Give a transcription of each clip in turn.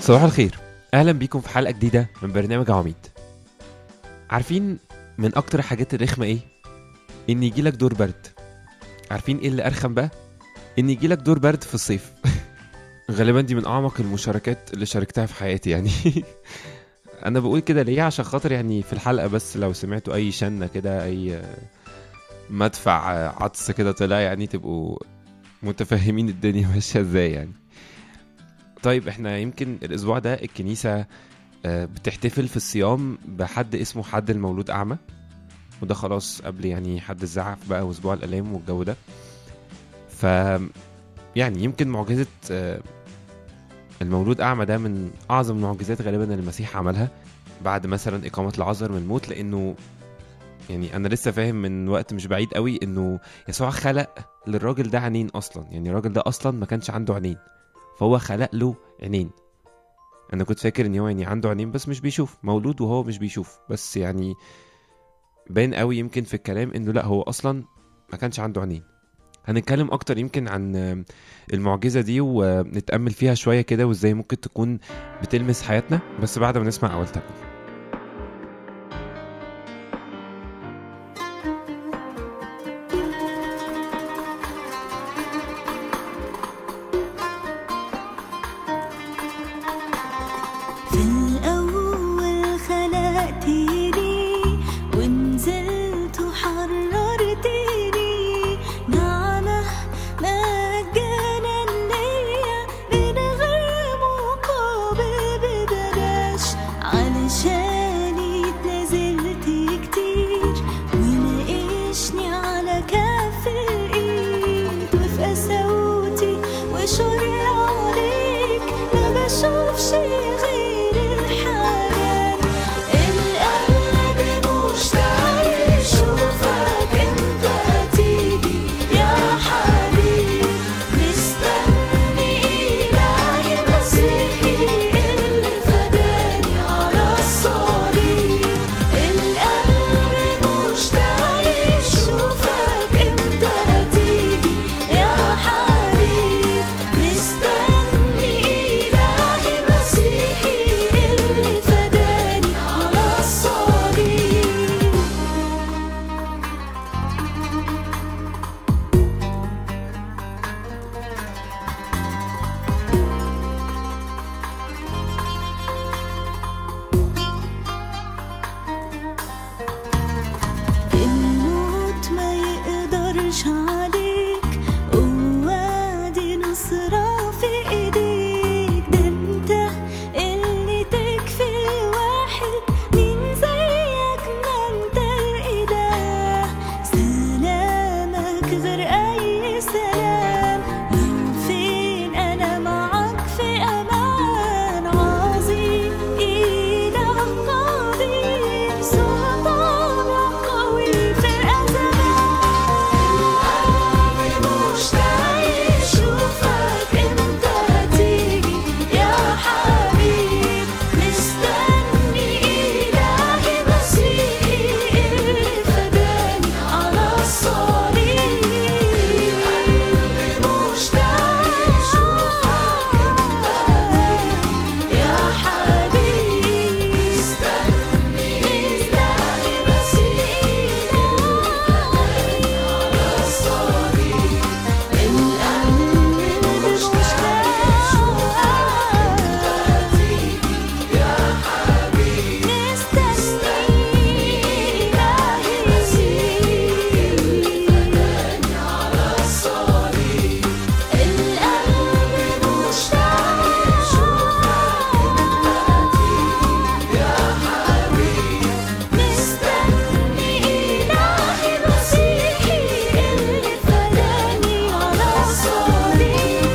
صباح الخير اهلا بيكم في حلقه جديده من برنامج عواميد عارفين من اكتر الحاجات الرخمه ايه ان يجيلك دور برد عارفين ايه اللي ارخم بقى ان يجيلك دور برد في الصيف غالبا دي من اعمق المشاركات اللي شاركتها في حياتي يعني انا بقول كده ليه عشان خاطر يعني في الحلقه بس لو سمعتوا اي شنه كده اي مدفع عطس كده طلع يعني تبقوا متفهمين الدنيا ماشيه ازاي يعني طيب احنا يمكن الاسبوع ده الكنيسه آه، بتحتفل في الصيام بحد اسمه حد المولود اعمى وده خلاص قبل يعني حد الزعف بقى واسبوع الالام والجو ده ف يعني يمكن معجزه آه، المولود اعمى ده من اعظم المعجزات غالبا اللي المسيح عملها بعد مثلا اقامه العذر من الموت لانه يعني انا لسه فاهم من وقت مش بعيد قوي انه يسوع خلق للراجل ده عينين اصلا يعني الراجل ده اصلا ما كانش عنده عينين فهو خلق له عينين انا كنت فاكر ان هو يعني عنده عينين بس مش بيشوف مولود وهو مش بيشوف بس يعني باين قوي يمكن في الكلام انه لا هو اصلا ما كانش عنده عينين هنتكلم اكتر يمكن عن المعجزة دي ونتأمل فيها شوية كده وازاي ممكن تكون بتلمس حياتنا بس بعد ما نسمع اول ترنيمة في الأول خلقتني ونزلت وحررتني نعمة مجانا ليا من غير مقابل ببلاش علشاني اتنازلت كتير وناقشني على كف الإيد وفي قساوتي وشوري عليك ما بشوفش غير الحنان القلب مشتاق يشوفك انت تيجي يا حبيبي مستني إلهي مسيحي اللي فداني على الصليب القلب مشتاق يشوفك انت تيجي يا حبيبي مستني إلهي مسيحي اللي فداني على الصليب الموت ما يقدرش عليك وادي نصرة في ايديك ده انت اللي تكفي واحد مين زيك ما انت الاله سلامك غير اي سلام من فين انا معاك في امان عظيم اله قدير سلطانك قوي في الازمان مشتاق يشوفك انت تيجي يا حبيب مستني الهي مسيحي اللي فداني على الصليب مشتاق يشوفك انت يا حبيبي مستني الهي مسيحي اللي فداني على الصليب القلب مشتاق يا حبيبي مستني إلهي مسيحي اللي فداني على الصليب القلب مشتاق يشوفك انت يا حبيبي مستني إلهي مسيحي اللي فداني على الصليب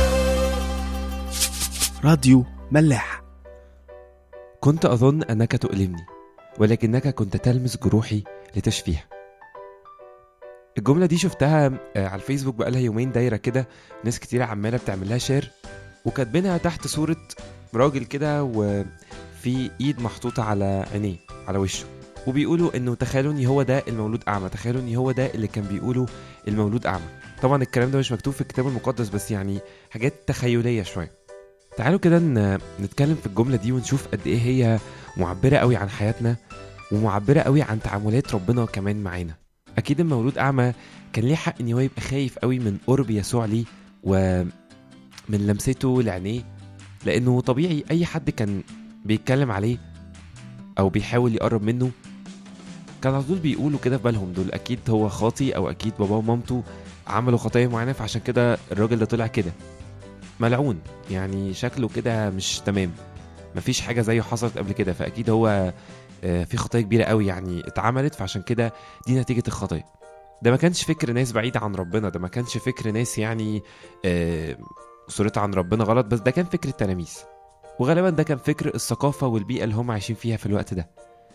راديو ملاح كنت أظن أنك تؤلمني ولكنك كنت تلمس جروحي لتشفيها الجملة دي شفتها آه، على الفيسبوك بقالها يومين دايرة كده ناس كتيرة عمالة بتعمل لها شير وكاتبينها تحت صورة راجل كده وفي ايد محطوطة على عينيه على وشه وبيقولوا انه تخيلوا ان هو ده المولود اعمى تخيلوا ان هو ده اللي كان بيقوله المولود اعمى طبعا الكلام ده مش مكتوب في الكتاب المقدس بس يعني حاجات تخيليه شويه تعالوا كده ن- نتكلم في الجملة دي ونشوف قد إيه هي معبرة قوي عن حياتنا ومعبرة قوي عن تعاملات ربنا كمان معانا أكيد المولود أعمى كان ليه حق إن هو يبقى خايف قوي من قرب يسوع ليه ومن لمسته لعينيه لأنه طبيعي أي حد كان بيتكلم عليه أو بيحاول يقرب منه كان على طول بيقولوا كده في بالهم دول أكيد هو خاطي أو أكيد باباه ومامته عملوا خطايا معينة فعشان كده الراجل ده طلع كده ملعون يعني شكله كده مش تمام مفيش حاجه زيه حصلت قبل كده فاكيد هو آه، في خطايا كبيره قوي يعني اتعملت فعشان كده دي نتيجه الخطايا ده ما كانش فكر ناس بعيده عن ربنا ده ما كانش فكر ناس يعني آه، صورتها عن ربنا غلط بس ده كان فكر التلاميذ وغالبا ده كان فكر الثقافه والبيئه اللي هم عايشين فيها في الوقت ده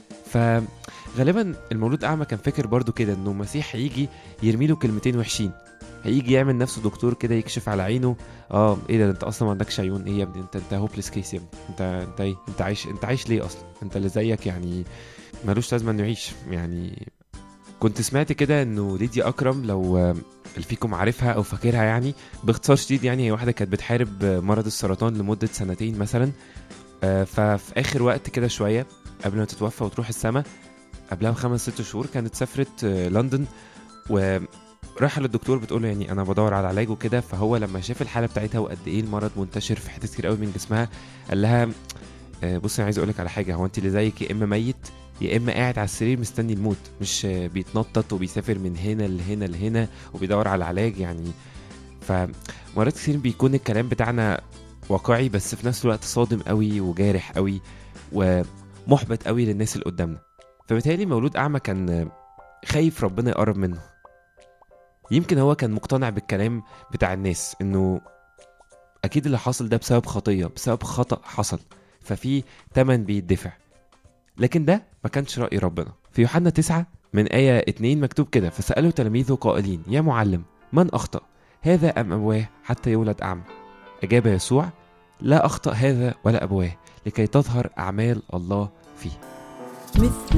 فغالبا المولود اعمى كان فاكر برضو كده انه المسيح هيجي يرمي له كلمتين وحشين هيجي يعمل نفسه دكتور كده يكشف على عينه اه ايه ده انت اصلا ما عندكش عيون ايه يا ابني انت انت هوبليس كيس يا ابني انت انت ايه انت عايش انت عايش ليه اصلا انت اللي زيك يعني ملوش لازمه انه يعيش يعني كنت سمعت كده انه ليديا اكرم لو آه، اللي فيكم عارفها او فاكرها يعني باختصار شديد يعني هي واحده كانت بتحارب آه، مرض السرطان لمده سنتين مثلا آه، ففي اخر وقت كده شويه قبل ما تتوفى وتروح السما قبلها بخمس ست شهور كانت سافرت آه، لندن و رايحه للدكتور بتقول له يعني انا بدور على علاج وكده فهو لما شاف الحاله بتاعتها وقد ايه المرض منتشر في حتت كتير قوي من جسمها قال لها آه، بصي انا عايز اقول لك على حاجه هو انت اللي زيك يا اما ميت يا اما قاعد على السرير مستني الموت مش آه، بيتنطط وبيسافر من هنا لهنا لهنا وبيدور على علاج يعني فمرات كتير بيكون الكلام بتاعنا واقعي بس في نفس الوقت صادم قوي وجارح قوي ومحبط قوي للناس اللي قدامنا فبالتالي مولود اعمى كان آه، خايف ربنا يقرب منه يمكن هو كان مقتنع بالكلام بتاع الناس انه اكيد اللي حصل ده بسبب خطيه بسبب خطا حصل ففي تمن بيدفع لكن ده ما كانش راي ربنا في يوحنا 9 من آية 2 مكتوب كده فسأله تلاميذه قائلين يا معلم من أخطأ هذا أم أبواه حتى يولد أعمى أجاب يسوع لا أخطأ هذا ولا أبواه لكي تظهر أعمال الله فيه مثل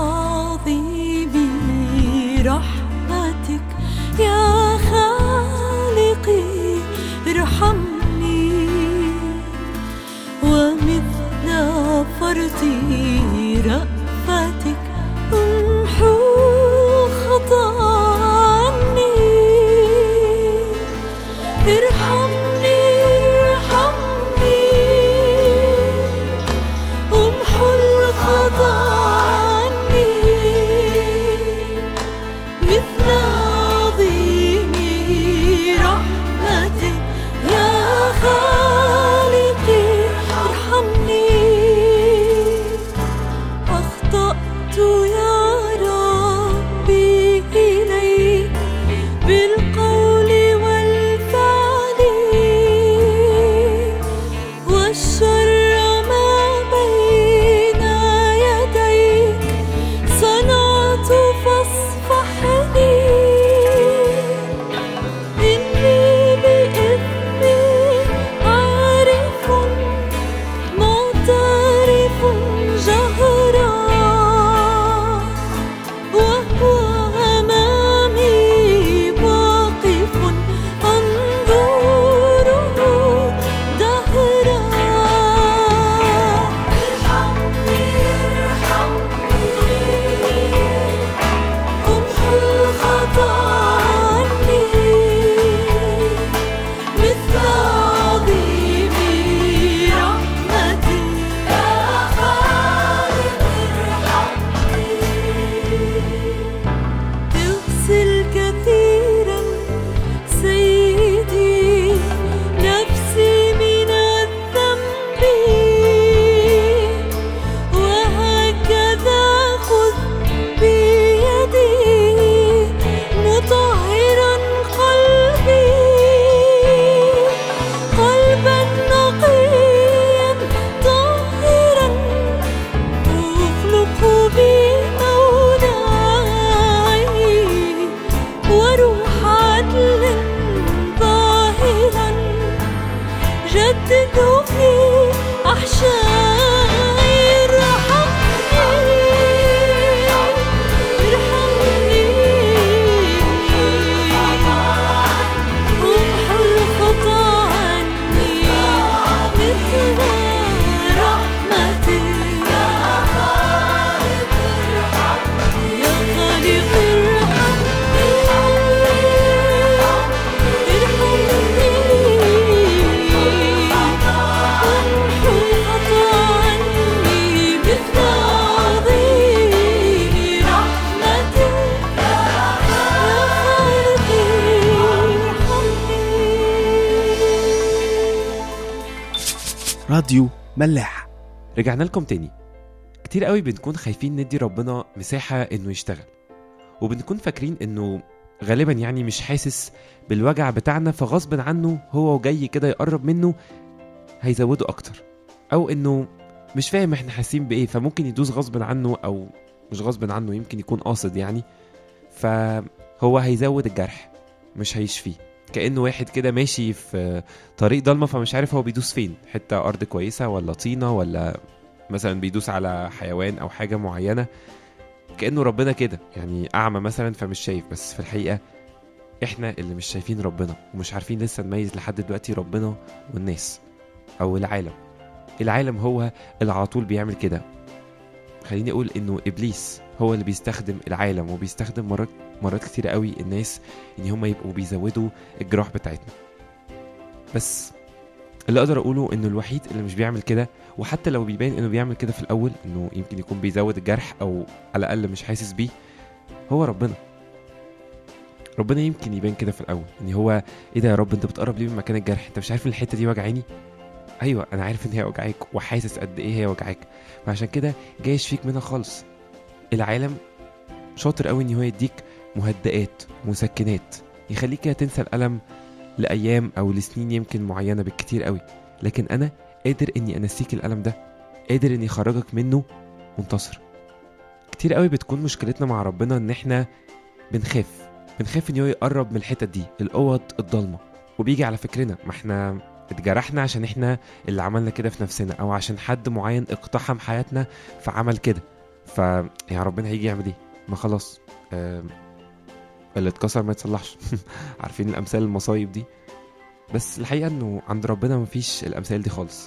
عظيم رحمتك يا خالقي ارحمني ومثل فرط رأفتك امحو الخطا عني ارحمني ارحمني امحو الخطا عني مثل عظيم رحمتك يا خالقي ارحمني أخطأت يا ربي إليك بالقول والفعل والشر ما بين راديو ملاح رجعنا لكم تاني كتير قوي بنكون خايفين ندي ربنا مساحة انه يشتغل وبنكون فاكرين انه غالبا يعني مش حاسس بالوجع بتاعنا فغصب عنه هو جاي كده يقرب منه هيزوده اكتر او انه مش فاهم احنا حاسين بايه فممكن يدوس غصب عنه او مش غصب عنه يمكن يكون قاصد يعني فهو هيزود الجرح مش هيشفيه كانه واحد كده ماشي في طريق ضلمه فمش عارف هو بيدوس فين حته ارض كويسه ولا طينه ولا مثلا بيدوس على حيوان او حاجه معينه كانه ربنا كده يعني اعمى مثلا فمش شايف بس في الحقيقه احنا اللي مش شايفين ربنا ومش عارفين لسه نميز لحد دلوقتي ربنا والناس او العالم العالم هو اللي على طول بيعمل كده خليني اقول انه ابليس هو اللي بيستخدم العالم وبيستخدم مرات مرات كتير قوي الناس ان هم يبقوا بيزودوا الجراح بتاعتنا بس اللي اقدر اقوله انه الوحيد اللي مش بيعمل كده وحتى لو بيبان انه بيعمل كده في الاول انه يمكن يكون بيزود الجرح او على الاقل مش حاسس بيه هو ربنا ربنا يمكن يبان كده في الاول ان هو ايه ده يا رب انت بتقرب ليه من مكان الجرح انت مش عارف ان الحته دي وجعاني ايوه انا عارف ان هي وجعاك وحاسس قد ايه هي وجعاك فعشان كده جاي يشفيك منها خالص العالم شاطر قوي ان هو يديك مهدئات مسكنات يخليك كده تنسى الالم لايام او لسنين يمكن معينه بالكتير قوي لكن انا قادر اني انسيك الالم ده قادر اني اخرجك منه منتصر كتير قوي بتكون مشكلتنا مع ربنا ان احنا بنخاف بنخاف ان هو يقرب من الحتت دي الاوض الضلمه وبيجي على فكرنا ما احنا اتجرحنا عشان احنا اللي عملنا كده في نفسنا او عشان حد معين اقتحم حياتنا فعمل كده ف يا ربنا هيجي يعمل ايه ما خلاص آم، اللي اتكسر ما يتصلحش عارفين الامثال المصايب دي بس الحقيقه انه عند ربنا مفيش الامثال دي خالص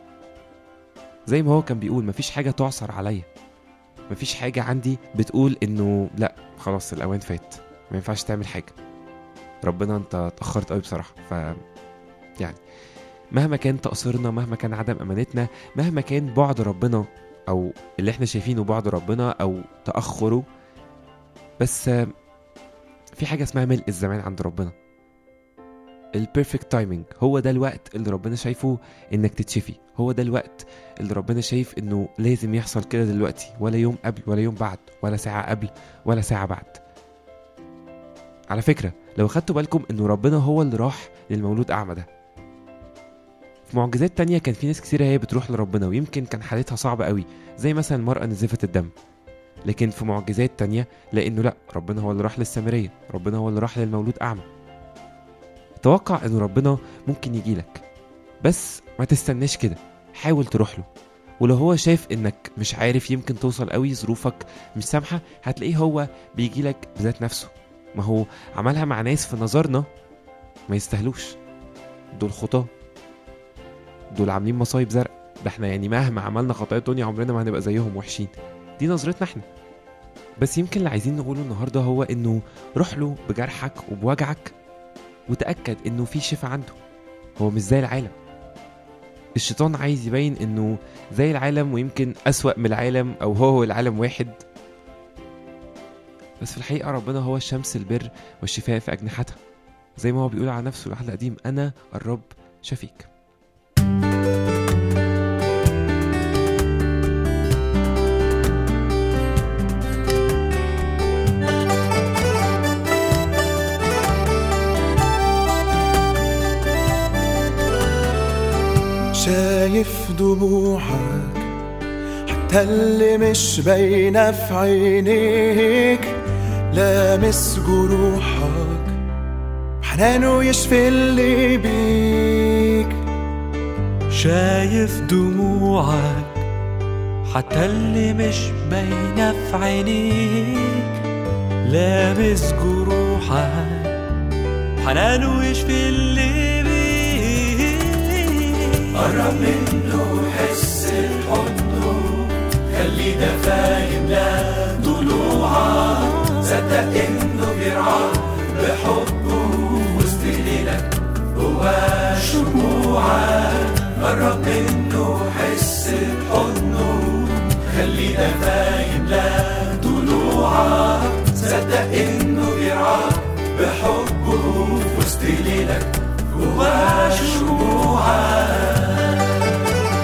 زي ما هو كان بيقول مفيش حاجه تعصر عليا مفيش حاجه عندي بتقول انه لا خلاص الاوان فات ما ينفعش تعمل حاجه ربنا انت اتاخرت قوي بصراحه ف يعني مهما كان تقصيرنا مهما كان عدم امانتنا مهما كان بعد ربنا او اللي احنا شايفينه بعد ربنا او تاخره بس آه، في حاجه اسمها ملء الزمان عند ربنا البيرفكت تايمينج هو ده الوقت اللي ربنا شايفه انك تتشفي هو ده الوقت اللي ربنا شايف انه لازم يحصل كده دلوقتي ولا يوم قبل ولا يوم بعد ولا ساعه قبل ولا ساعه بعد على فكره لو خدتوا بالكم انه ربنا هو اللي راح للمولود اعمى ده في معجزات تانية كان في ناس كتيرة هي بتروح لربنا ويمكن كان حالتها صعبة قوي زي مثلا المرأة نزفة الدم لكن في معجزات تانية لأنه لأ ربنا هو اللي راح للسامرية ربنا هو اللي راح للمولود أعمى توقع إنه ربنا ممكن يجيلك بس ما تستناش كده حاول تروح له ولو هو شايف انك مش عارف يمكن توصل قوي ظروفك مش سامحه هتلاقيه هو بيجيلك بذات نفسه ما هو عملها مع ناس في نظرنا ما يستاهلوش دول خطاه دول عاملين مصايب زرق ده احنا يعني مهما عملنا خطايا الدنيا عمرنا ما هنبقى زيهم وحشين دي نظرتنا احنا بس يمكن اللي عايزين نقوله النهارده هو انه روح له بجرحك وبوجعك وتاكد انه في شفاء عنده هو مش زي العالم الشيطان عايز يبين انه زي العالم ويمكن اسوأ من العالم او هو هو العالم واحد بس في الحقيقه ربنا هو شمس البر والشفاء في اجنحتها زي ما هو بيقول على نفسه العهد القديم انا الرب شفيك شايف دموعك حتى اللي مش باينة في عينيك لامس جروحك حنانه يشفي اللي بيك شايف دموعك حتى اللي مش باينة في عينيك لامس جروحك حنانه يشفي اللي بيك قرب منه حس بحضنه خلي ده فاهم لا ضلوعك صدق انه بيرعاك بحبه وسط ليلك هو شموعك قرب منه حس بحضنه خلي ده فاهم لا ضلوعك صدق انه بيرعاك بحبه وسط ليلك هو شموعك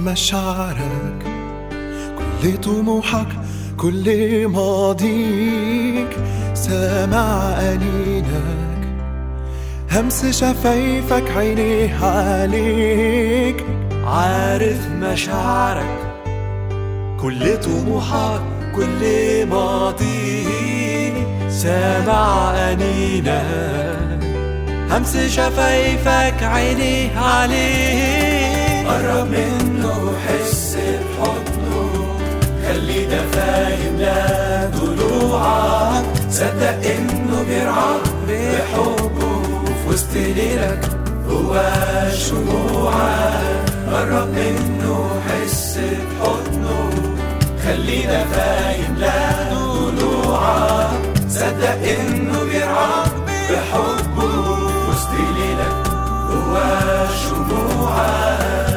مشاعرك كل طموحك كل ماضيك سامع أنينك همس شفايفك عينيه عليك عارف مشاعرك كل طموحك كل ماضيك سامع أنينك همس شفايفك عينيه عليك قرب منه حس بحضنه خلي دفايم لا ضلوعك صدق انه بيرعاك بحبه في وسط ليلك هو شموعك قرب منه حس بحضنه خلي دفايم لا ضلوعك صدق انه بيرعاك بحبه في وسط ليلك هو شموعك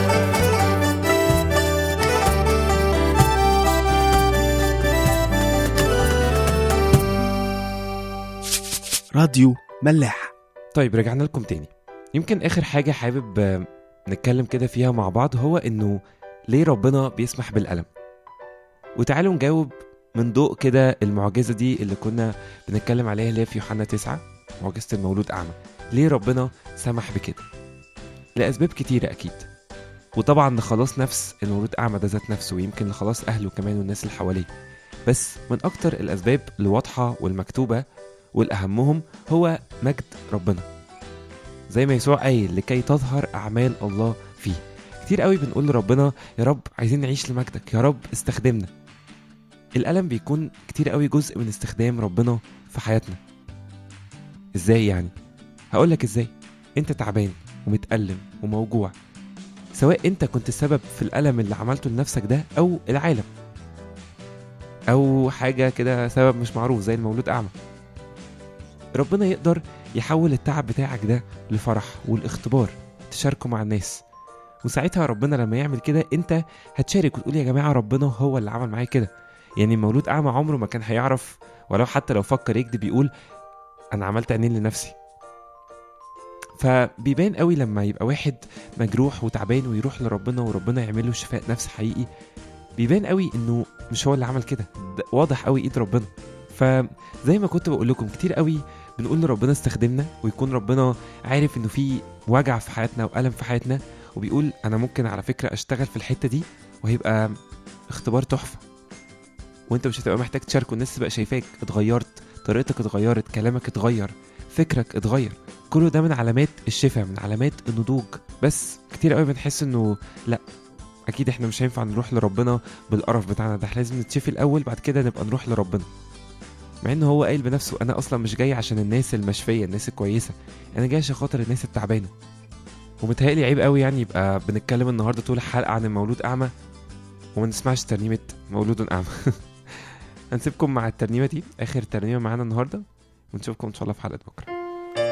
راديو ملاح طيب رجعنا لكم تاني يمكن اخر حاجه حابب آه، نتكلم كده فيها مع بعض هو انه ليه ربنا بيسمح بالالم وتعالوا نجاوب من ضوء كده المعجزه دي اللي كنا بنتكلم عليها اللي هي في يوحنا 9 معجزه المولود اعمى ليه ربنا سمح بكده لاسباب كتيره اكيد وطبعا لخلاص نفس المولود اعمى ده ذات نفسه ويمكن لخلاص اهله كمان والناس اللي حواليه بس من اكتر الاسباب الواضحه والمكتوبه والاهمهم هو مجد ربنا زي ما يسوع قايل لكي تظهر اعمال الله فيه كتير قوي بنقول لربنا يا رب عايزين نعيش لمجدك يا رب استخدمنا الالم بيكون كتير قوي جزء من استخدام ربنا في حياتنا ازاي يعني هقولك ازاي انت تعبان ومتألم وموجوع سواء انت كنت السبب في الألم اللي عملته لنفسك ده او العالم او حاجة كده سبب مش معروف زي المولود اعمى ربنا يقدر يحول التعب بتاعك ده لفرح والاختبار تشاركه مع الناس وساعتها ربنا لما يعمل كده انت هتشارك وتقول يا جماعه ربنا هو اللي عمل معايا كده يعني المولود اعمى عمره ما كان هيعرف ولو حتى لو فكر يكذب يقول انا عملت عينين لنفسي فبيبان قوي لما يبقى واحد مجروح وتعبان ويروح لربنا وربنا يعمل له شفاء نفس حقيقي بيبان قوي انه مش هو اللي عمل كده ده واضح قوي ايد ربنا فزي ما كنت بقول لكم كتير قوي بنقول لربنا استخدمنا ويكون ربنا عارف انه في وجع في حياتنا والم في حياتنا وبيقول انا ممكن على فكره اشتغل في الحته دي وهيبقى اختبار تحفه وانت مش هتبقى محتاج تشاركه الناس تبقى شايفاك اتغيرت طريقتك اتغيرت كلامك اتغير فكرك اتغير كله ده من علامات الشفاء من علامات النضوج بس كتير قوي بنحس انه لا اكيد احنا مش هينفع نروح لربنا بالقرف بتاعنا ده احنا لازم نتشفي الاول بعد كده نبقى نروح لربنا مع ان هو قايل بنفسه انا اصلا مش جاي عشان الناس المشفيه الناس الكويسه انا جاي عشان خاطر الناس التعبانه ومتهيألي عيب قوي يعني يبقى بنتكلم النهارده طول الحلقه عن المولود اعمى وما نسمعش ترنيمه مولود اعمى هنسيبكم مع الترنيمه دي اخر ترنيمه معانا النهارده ونشوفكم ان شاء الله في حلقه بكره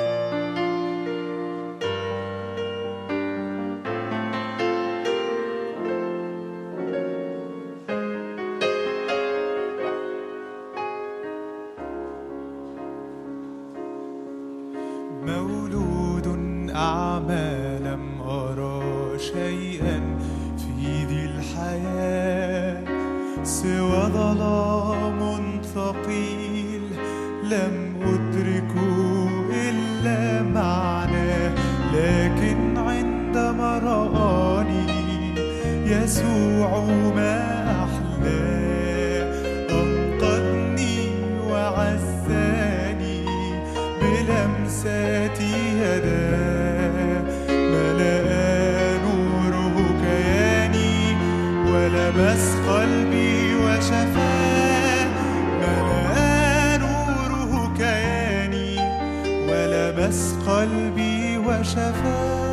مولود أعمى لم أرى شيئا في ذي الحياة سوى ظلام ثقيل لم أدركه إلا معناه لكن عندما رآني يسوع ما أحلاه أنقذني وعزاني بلمسات يداه ملأ نوره كياني ولمس قلبي وشفاه ملأ نوره كياني ولمس قلبي وشفاه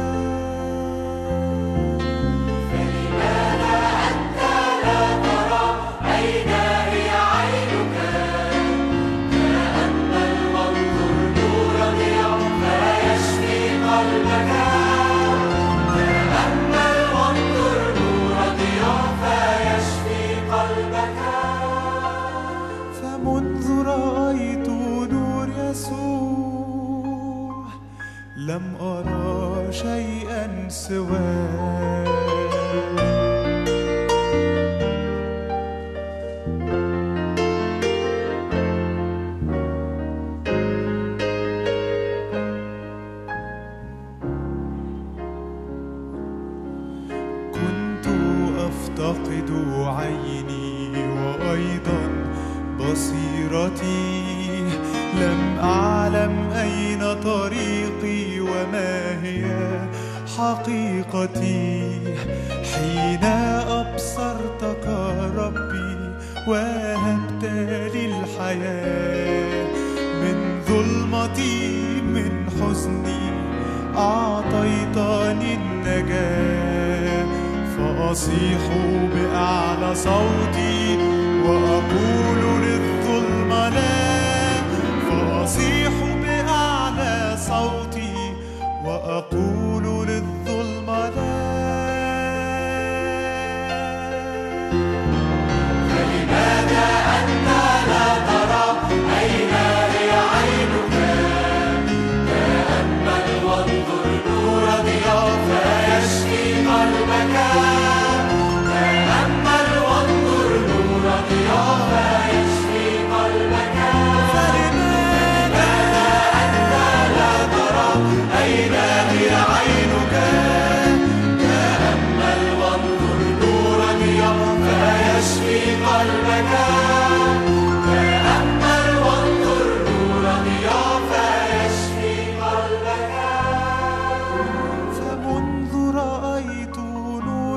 فمنذ رأيت نور يسوع لم أرى شيئا سواه حيرتي لم أعلم أين طريقي وما هي حقيقتي حين أبصرتك ربي وهبت لي الحياة من ظلمتي من حزني أعطيتني النجاة فأصيح بأعلى صوتي وأقول للظلم لا فأصيح بأعلى صوتي وأقول للظلم لا فمنذ رأيت نور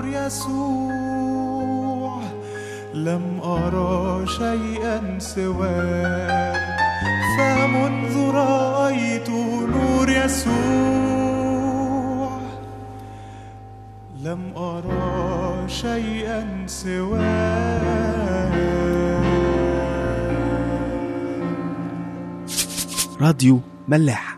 يسوع لم أرى شيئا سواه فمنذ رأيت نور يسوع لم أرى شيئا سواه راديو ملاح